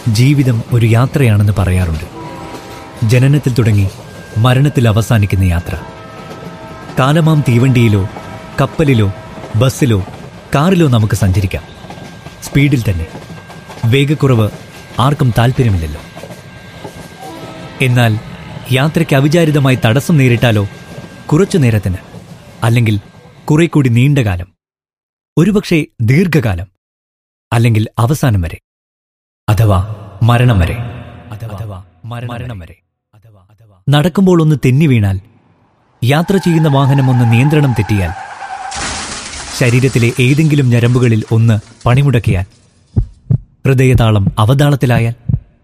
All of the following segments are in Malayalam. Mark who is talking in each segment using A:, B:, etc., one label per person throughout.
A: ജീവിതം ഒരു യാത്രയാണെന്ന് പറയാറുണ്ട് ജനനത്തിൽ തുടങ്ങി മരണത്തിൽ അവസാനിക്കുന്ന യാത്ര കാലമാം തീവണ്ടിയിലോ കപ്പലിലോ ബസ്സിലോ കാറിലോ നമുക്ക് സഞ്ചരിക്കാം സ്പീഡിൽ തന്നെ വേഗക്കുറവ് ആർക്കും താല്പര്യമില്ലല്ലോ എന്നാൽ യാത്രയ്ക്ക് അവിചാരിതമായി തടസ്സം നേരിട്ടാലോ കുറച്ചു നേരത്തിന് അല്ലെങ്കിൽ കുറെ കൂടി നീണ്ടകാലം ഒരുപക്ഷെ ദീർഘകാലം അല്ലെങ്കിൽ അവസാനം വരെ അഥവാ മരണം വരെ അഥവാ മരണം വരെ നടക്കുമ്പോൾ ഒന്ന് തെന്നി വീണാൽ യാത്ര ചെയ്യുന്ന വാഹനം ഒന്ന് നിയന്ത്രണം തെറ്റിയാൽ ശരീരത്തിലെ ഏതെങ്കിലും ഞരമ്പുകളിൽ ഒന്ന് പണിമുടക്കിയാൽ ഹൃദയതാളം അവതാളത്തിലായാൽ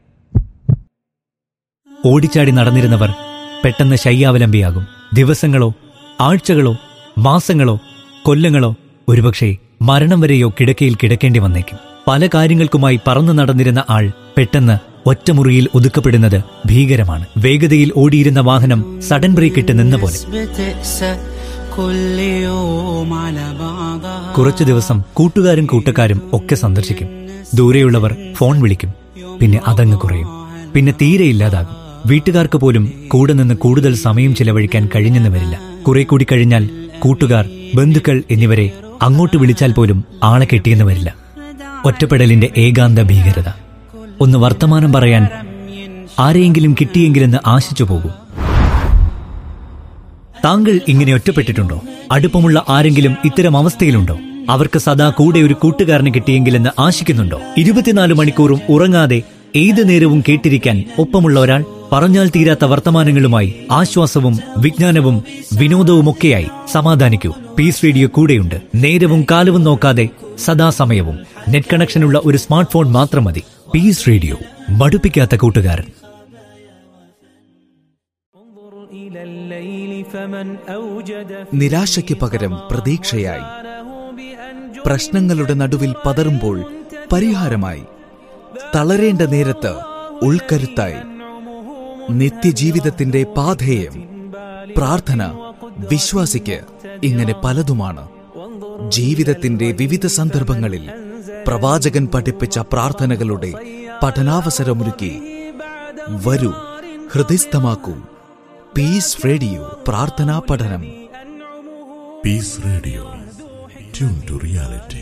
A: ഓടിച്ചാടി നടന്നിരുന്നവർ പെട്ടെന്ന് ശയ്യാവലംബിയാകും ദിവസങ്ങളോ ആഴ്ചകളോ മാസങ്ങളോ കൊല്ലങ്ങളോ ഒരുപക്ഷെ മരണം വരെയോ കിടക്കയിൽ കിടക്കേണ്ടി വന്നേക്കും പല കാര്യങ്ങൾക്കുമായി പറന്നു നടന്നിരുന്ന ആൾ പെട്ടെന്ന് ഒറ്റമുറിയിൽ ഒതുക്കപ്പെടുന്നത് ഭീകരമാണ് വേഗതയിൽ ഓടിയിരുന്ന വാഹനം സഡൻ ബ്രേക്ക് ഇട്ട് നിന്ന പോലെ
B: بتقسى كل يوم على بعضها
A: കുറച്ചു ദിവസം കൂട്ടുകാരും കൂട്ടക്കാരും ഒക്കെ സന്ദർശിക്കും ദൂരെയുള്ളവർ ഫോൺ വിളിക്കും പിന്നെ അതങ്ങ് കുറയും പിന്നെ തീരെ ഇല്ലാതാകും വീട്ടുകാർക്ക് പോലും കൂടെ നിന്ന് കൂടുതൽ സമയം ചിലവഴിക്കാൻ കഴിഞ്ഞെന്ന് വരില്ല കുറെ കൂടി കഴിഞ്ഞാൽ കൂട്ടുകാർ ബന്ധുക്കൾ എന്നിവരെ അങ്ങോട്ട് വിളിച്ചാൽ പോലും ആളെ കിട്ടിയെന്ന് വരില്ല ഒറ്റപ്പെടലിന്റെ ഏകാന്ത ഭീകരത ഒന്ന് വർത്തമാനം പറയാൻ ആരെയെങ്കിലും കിട്ടിയെങ്കിലെന്ന് ആശിച്ചു പോകും താങ്കൾ ഇങ്ങനെ ഒറ്റപ്പെട്ടിട്ടുണ്ടോ അടുപ്പമുള്ള ആരെങ്കിലും ഇത്തരം അവസ്ഥയിലുണ്ടോ അവർക്ക് സദാ കൂടെ ഒരു കൂട്ടുകാരനെ കിട്ടിയെങ്കിലെന്ന് ആശിക്കുന്നുണ്ടോ ഇരുപത്തിനാല് മണിക്കൂറും ഉറങ്ങാതെ ഏത് നേരവും കേട്ടിരിക്കാൻ ഒപ്പമുള്ള ഒരാൾ പറഞ്ഞാൽ തീരാത്ത വർത്തമാനങ്ങളുമായി ആശ്വാസവും വിജ്ഞാനവും വിനോദവുമൊക്കെയായി സമാധാനിക്കൂ പീസ് റേഡിയോ കൂടെയുണ്ട് നേരവും കാലവും നോക്കാതെ സദാസമയവും നെറ്റ് കണക്ഷനുള്ള ഒരു സ്മാർട്ട് ഫോൺ മാത്രം മതി പീസ് റേഡിയോ മടുപ്പിക്കാത്ത കൂട്ടുകാരൻ
C: إلى الليل فمن أوجد
D: നിരാശയ്ക്ക് പകരം പ്രതീക്ഷയായി
C: له بأن
D: പ്രശ്നങ്ങളുടെ നടുവിൽ പതറുമ്പോൾ പരിഹാരമായി തളരേണ്ട നേരത്ത് ഉൾക്കരുത്തായി നിത്യജീവിതത്തിന്റെ പാധേയം പ്രാർത്ഥന വിശ്വാസിക്ക് ഇങ്ങനെ പലതുമാണ് ജീവിതത്തിന്റെ വിവിധ സന്ദർഭങ്ങളിൽ പ്രവാചകൻ പഠിപ്പിച്ച പ്രാർത്ഥനകളുടെ പഠനാവസരമൊരുക്കി വരൂ ഹൃദയസ്ഥമാക്കൂ പീസ് റേഡിയോ പ്രാർത്ഥനാ പഠനം
E: Peace Radio. Tune to reality.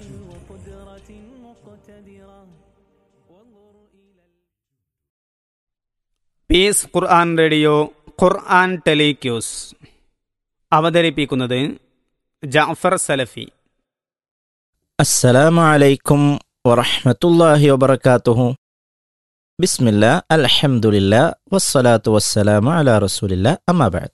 F: Peace ഖുർആൻ റേഡിയോ ഖുർആൻ ടെലിക്യൂസ് അവതരിപ്പിക്കുന്നത് ജാഫർ സലഫി
G: السلام عليكم ورحمة الله وبركاته بسم الله الحمد لله والصلاة والسلام على رسول الله أما بعد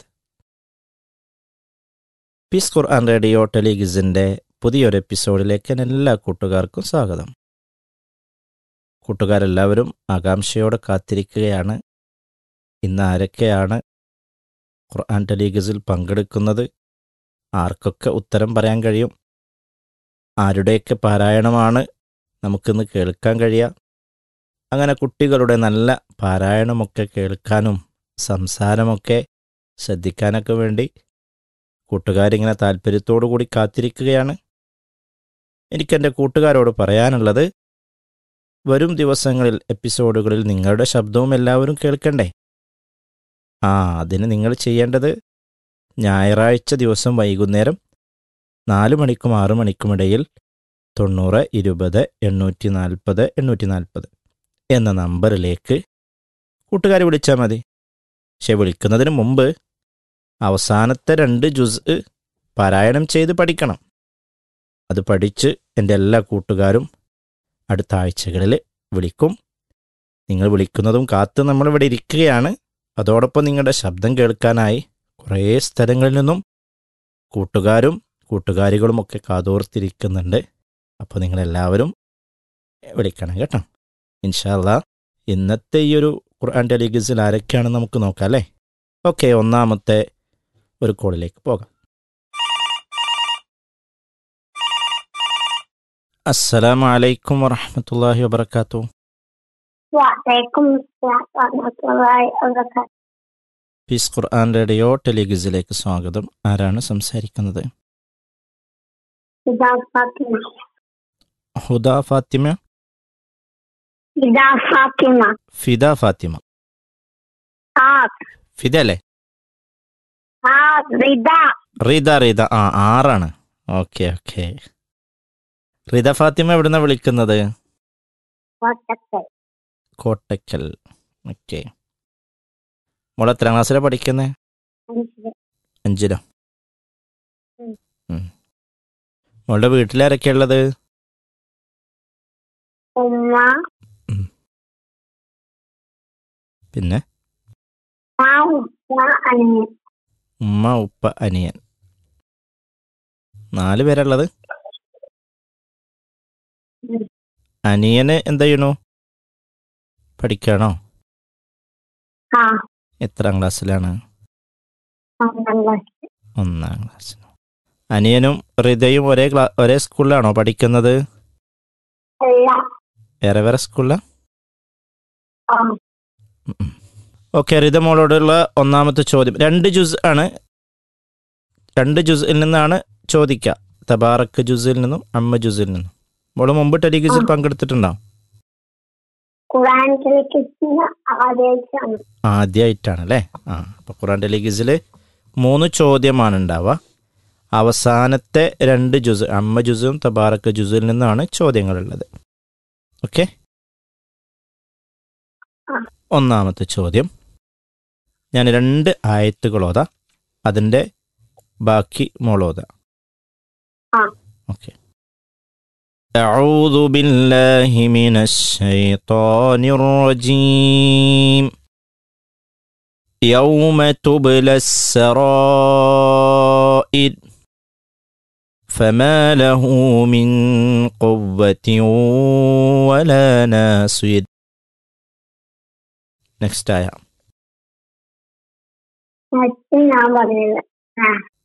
G: പീസ് ഖുർആൻ റേഡിയോ ടെലിഗിസിൻ്റെ പുതിയൊരു എപ്പിസോഡിലേക്ക് എല്ലാ കൂട്ടുകാർക്കും സ്വാഗതം കൂട്ടുകാരെല്ലാവരും ആകാംക്ഷയോടെ കാത്തിരിക്കുകയാണ് ഇന്ന് ആരൊക്കെയാണ് ഖുർആൻ ടെലിഗിസിൽ പങ്കെടുക്കുന്നത് ആർക്കൊക്കെ ഉത്തരം പറയാൻ കഴിയും ആരുടെയൊക്കെ പാരായണമാണ് നമുക്കിന്ന് കേൾക്കാൻ കഴിയുക അങ്ങനെ കുട്ടികളുടെ നല്ല പാരായണമൊക്കെ കേൾക്കാനും സംസാരമൊക്കെ ശ്രദ്ധിക്കാനൊക്കെ വേണ്ടി കൂട്ടുകാരിങ്ങനെ താല്പര്യത്തോടു കൂടി കാത്തിരിക്കുകയാണ് എനിക്കെൻ്റെ കൂട്ടുകാരോട് പറയാനുള്ളത് വരും ദിവസങ്ങളിൽ എപ്പിസോഡുകളിൽ നിങ്ങളുടെ ശബ്ദവും എല്ലാവരും കേൾക്കണ്ടേ ആ അതിന് നിങ്ങൾ ചെയ്യേണ്ടത് ഞായറാഴ്ച ദിവസം വൈകുന്നേരം നാല് മണിക്കും ആറ് മണിക്കുമിടയിൽ തൊണ്ണൂറ് ഇരുപത് എണ്ണൂറ്റി നാൽപ്പത് എണ്ണൂറ്റി നാൽപ്പത് എന്ന നമ്പറിലേക്ക് കൂട്ടുകാരെ വിളിച്ചാൽ മതി പക്ഷെ വിളിക്കുന്നതിന് മുമ്പ് അവസാനത്തെ രണ്ട് ജുസ് പാരായണം ചെയ്ത് പഠിക്കണം അത് പഠിച്ച് എൻ്റെ എല്ലാ കൂട്ടുകാരും അടുത്ത ആഴ്ചകളിൽ വിളിക്കും നിങ്ങൾ വിളിക്കുന്നതും കാത്ത് നമ്മളിവിടെ ഇരിക്കുകയാണ് അതോടൊപ്പം നിങ്ങളുടെ ശബ്ദം കേൾക്കാനായി കുറേ സ്ഥലങ്ങളിൽ നിന്നും കൂട്ടുകാരും കൂട്ടുകാരികളുമൊക്കെ കാതോർത്തിരിക്കുന്നുണ്ട് അപ്പോൾ നിങ്ങളെല്ലാവരും വിളിക്കണം കേട്ടോ ഇൻഷാല്ല ഇന്നത്തെ ഈ ഒരു ഖുർആൻ ടെലിഗസിൽ ആരൊക്കെയാണെന്ന് നമുക്ക് നോക്കാം അല്ലേ ഓക്കെ ഒന്നാമത്തെ ഒരു കോളിലേക്ക് പോകാം അസ്സലാമു അലൈക്കും വറഹമത്തല്ലാഹി വബർക്കാത്തു
H: وعليكم السلام ورحمة الله وبركاته
G: പീസ് ഖുർആൻ റേഡിയോ ടെലിഗസിലേക്ക് സ്വാഗതം ആരാണ് സംസാരിക്കുന്നത്
H: إذا فاطمة
G: ഹുദ ഫാത്തിമ
H: ഇതാ ഫാത്തിമ
G: ഫിദ ഫാത്തിമ
H: ആ
G: ഫിദ അല്ലേ
H: ആ റിദ
G: റിദ റിദ ആ ആറാണ് ഓക്കെ ഓക്കെ റിദ ഫാത്തിമ എവിടുന്ന വിളിക്കുന്നത്
H: കോട്ടക്കൽ
G: കോട്ടക്കൽ ഓക്കെ മോൾ എത്രാം ക്ലാസ്സിലാണ് പഠിക്കുന്നത്
H: അഞ്ച്
G: അഞ്ചിലോ
H: ഉം.
G: ഉം. മോളുടെ വീട്ടിലാരൊക്കെയാ ഉള്ളത്
H: ഉമ്മ
G: പിന്നെ
H: ആ ഉപ്പ അനിയൻ
G: ഉമ്മ ഉപ്പ അനിയൻ നാല് പേരുള്ളത്
H: ഉം.
G: അനിയന് എന്താ ചെയ്യണു പഠിക്കണോ
H: ആ
G: എത്രാം ക്ലാസ്സിലാണ്
H: ഒന്നാം ക്ലാസ്
G: ഒന്നാം ക്ലാസ്സിൽ അനിയനും ഹൃദയും ഒരേ ക്ലാ ഒരേ സ്കൂളിലാണോ പഠിക്കുന്നത്
H: അല്ല
G: വേറെ വേറെ സ്കൂളിലാണ്
H: ആ
G: ഓക്കെ റിത മോളോടുള്ള ഒന്നാമത്തെ ചോദ്യം രണ്ട് ജുസ് ആണ് രണ്ട് ജുസിൽ നിന്നാണ് ചോദിക്കുക തബാറക്ക് ജുസിൽ നിന്നും അമ്മ ജുസിൽ നിന്നും മോള് മുമ്പ് ടെലിഗസിൽ പങ്കെടുത്തിട്ടുണ്ടോ
H: ഖുറാൻ ടെലിവിഷൻ ആദ്യമായിട്ടാണ്
G: ആദ്യമായിട്ടാണ് അല്ലേ ആ അപ്പോൾ ഖുറാൻ ടെലിഗസിൽ മൂന്ന് ചോദ്യമാണ് ഉണ്ടാവുക അവസാനത്തെ രണ്ട് ജുസ് അമ്മ ജുസും തബാറക്ക് ജുസിൽ നിന്നാണ് ചോദ്യങ്ങളുള്ളത് ഓക്കെ
H: ആ.
G: ഒന്നാമത്തെ ചോദ്യം ഞാൻ രണ്ട് ആയത്തുകളോതാ അതിൻ്റെ ബാക്കി മോളോത
H: ആ.
G: ഓക്കെ أعوذ بالله من الشيطان الرجيم يوم تبلى السرائر فما له من قوة ولا ناصر നെക്സ്റ്റ് ആയ
H: മറ്റ് ഞാൻ പറഞ്ഞില്ല ആ